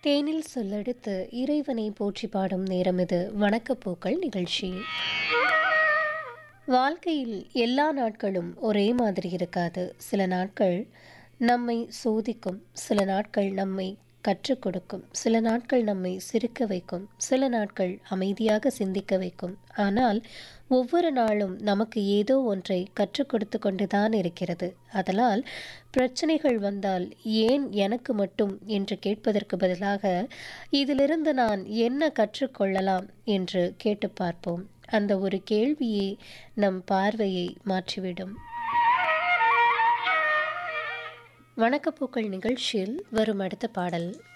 தேனில் சொல்லெடுத்து இறைவனை போற்றி பாடும் நேரம் இது வணக்கப்பூக்கள் நிகழ்ச்சி வாழ்க்கையில் எல்லா நாட்களும் ஒரே மாதிரி இருக்காது சில நாட்கள் நம்மை சோதிக்கும் சில நாட்கள் நம்மை கற்றுக் கொடுக்கும் சில நாட்கள் நம்மை சிரிக்க வைக்கும் சில நாட்கள் அமைதியாக சிந்திக்க வைக்கும் ஆனால் ஒவ்வொரு நாளும் நமக்கு ஏதோ ஒன்றை கற்றுக் கொடுத்து கொண்டுதான் இருக்கிறது அதனால் பிரச்சனைகள் வந்தால் ஏன் எனக்கு மட்டும் என்று கேட்பதற்கு பதிலாக இதிலிருந்து நான் என்ன கற்றுக்கொள்ளலாம் என்று கேட்டு பார்ப்போம் அந்த ஒரு கேள்வியே நம் பார்வையை மாற்றிவிடும் வணக்கப்பூக்கள் நிகழ்ச்சியில் வரும் அடுத்த பாடல்